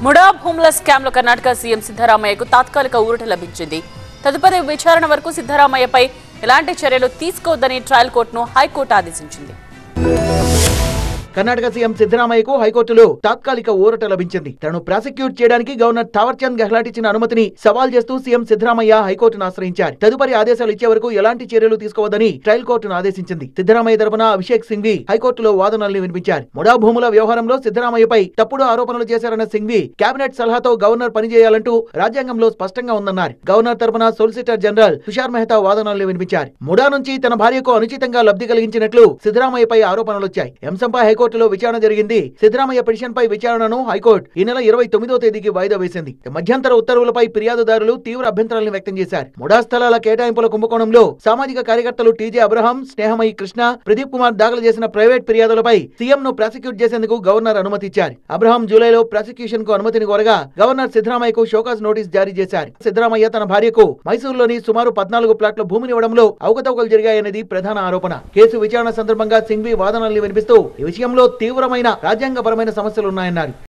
MUDA భూముల scam లో Karnataka CM సిద్ధరామయ్యకు తాత్కాలిక ఊరట లభించింది తదుపరి విచారణ వరకు సిద్ధరామయ్యపై ఎలాంటి చర్యలు తీసుకోవద్దని ట్రయల్ కోర్టును హైకోర్టు ఆదేశించింది కర్ణాటక సీఎం సిద్దరామయ్యకు హైకోర్టులో తాత్కాలిక ఊరట లభించింది తనను ప్రాసిక్యూట్ చేయడానికి గవర్నర్ థావర్చంద్ గెహ్లాట్ ఇచ్చిన అనుమతిని సవాల్ చేస్తూ సీఎం సిద్దరామయ్య హైకోర్టును ఆశ్రయించారు తదుపరి ఆదేశాలు ఇచ్చే వరకు ఎలాంటి చర్యలు తీసుకోవద్దని ట్రయల్ కోర్టును ఆదేశించింది సిద్దరామయ్య తరపున అభిషేక్ సింఘ్వి హైకోర్టులో వాదనల్ని వినిపించారు ముడా భూముల వ్యవహారంలో సిద్దరామయ్యపై తప్పుడు ఆరోపణలు చేశారన్న సింఘ్వి కేబినెట్ సలహాతో గవర్నర్ పనిచేయాలంటూ రాజ్యాంగంలో స్పష్టంగా ఉందన్నారు గవర్నర్ తరపున సొలిసిటర్ జనరల్ తుషార్ మెహతా వాదనల్ని వినిపించారు ముడా నుంచి తన భార్యకు అనుచితంగా లబ్ధి కలిగించినట్లు సిద్దరామయ్యపై ఆరోపణలు వచ్చాయి ఈ అంశంపై హైకోర్టులో విచారణ జరిగింది సిద్దరామయ్య పిటిషన్ పై విచారణను హైకోర్టు ఈ నెల ఇరవై తొమ్మిదో తేదీకి వాయిదా వేసింది మధ్యంతర ఉత్తర్వులపై ఫిర్యాదుదారులు తీవ్ర అభ్యంతరాలను వ్యక్తం చేశారు ముడా స్థలాల కేటాయింపుల కుంభకోణంలో సామాజిక కార్యకర్తలు టీజే అబ్రహాం స్నేహమయి కృష్ణ ప్రదీప్ కుమార్ దాఖలు చేసిన ప్రైవేట్ ఫిర్యాదులపై సీఎం ను ప్రాసిక్యూట్ చేసేందుకు గవర్నర్ అనుమతి ఇచ్చారు అబ్రహాం జూలైలో ప్రాసిక్యూషన్ కు అనుమతిని కోరగా గవర్నర్ సిద్దరామయ్యకు షోకాజ్ నోటీస్ జారీ చేశారు సిద్దరామయ్య తన భార్యకు మైసూరులోని సుమారు పద్నాలుగు ప్లాట్ల భూమిని ఇవ్వడంలో అవకతవకలు జరిగాయనేది ప్రధాన ఆరోపణ కేసు విచారణ సందర్భంగా సింఘ్వి వాదనల్ని వినిపిస్తూ ఈ విషయంలో తీవ్రమైన రాజ్యాంగపరమైన సమస్యలున్నాయన్నారు